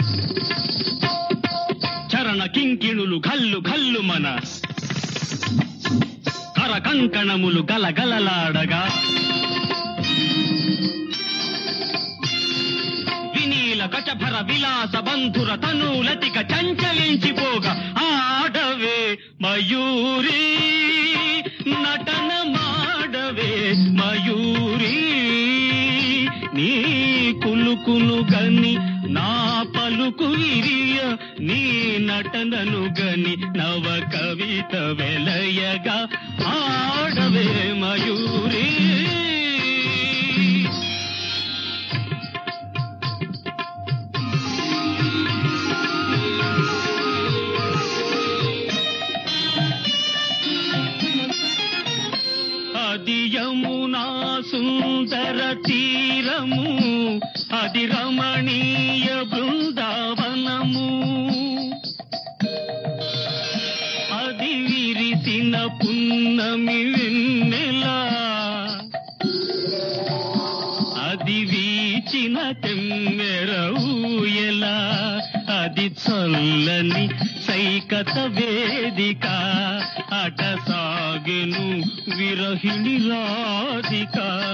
చరణ కింకిణులు కల్లు కల్లు మన కర కంకణములు గలగలలాడగా వినీల కచభర విలాస బంధుర తనులతిక చంచలించిపోగా ఆడవే మయూరి నటన మాడవే మయూరి నీ కులుకును గని నా పలుకు ఇరియ నీ నటనను గని నవ కవిత వెలయగా ఆడవే మయూరి అది యమునా సుందర తీరము అది రమణీయ బృందావనము అది విరిసిన పున్నమి వెన్నెల అది వీచిన తెమ్మెర ఊయల అది చల్లని సైకత వేదిక అట సాగెను విరహిణి రాధిక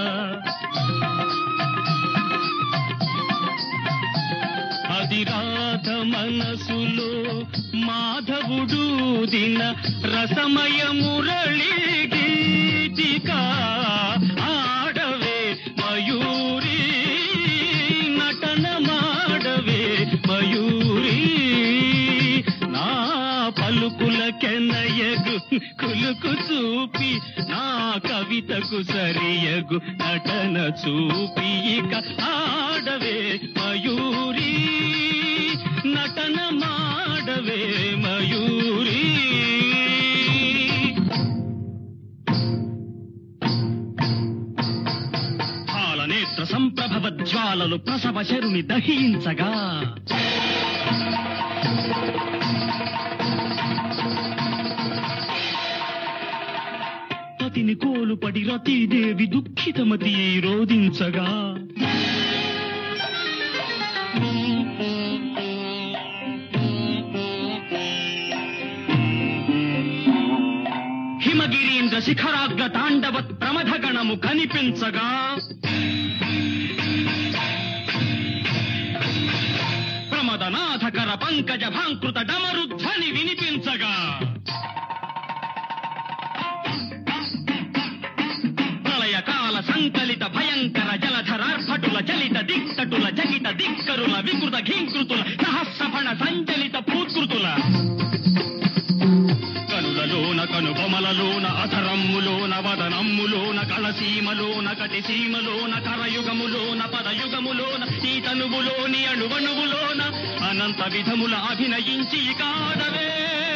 అది రాధ మనసులో మాధవుడు దిన రసమయ మురళి గీతిక ఆడవే మయూరి నటన మాడవే మయూరి నా పలుకుల కెనయగు కులుకు చూపి నా కవితకు సరియగు నటన చూపి ఇక ఆడవే మయూరి నటన మాడవే మయూరి పాలనేత్ర సంప్రభవ జ్వాలలు ప్రసవ శరుని దహించగా పతిని కోలుపడి రతీదేవి దుఃఖితమతి రోధించగా హిమగిరీంద్ర శిఖరాగ్ర తాండవత్ ప్రమథగణము కనిపించగా ప్రమదనాథకర పంకజ భాంకృత డమరుధ్వని వినిపించగా ప్రళయకాల సంకలిత భయంకర జలధరార్భటుల చలిత దిక్కటుల జగిత దిక్కరుల వికృత ఘీంకృతుల సహస్రఫణ సంచలిత పూత్కృతుల కనులలోన కనుబొమలలోన అధరమ్ములోన వదనమ్ములోన కళసీమలోన కటిసీమలోన కరయుగములోన పదయుగములోన ఈ తనువులోని అణువణువులోన అనంత విధముల అభినయించి కాడవే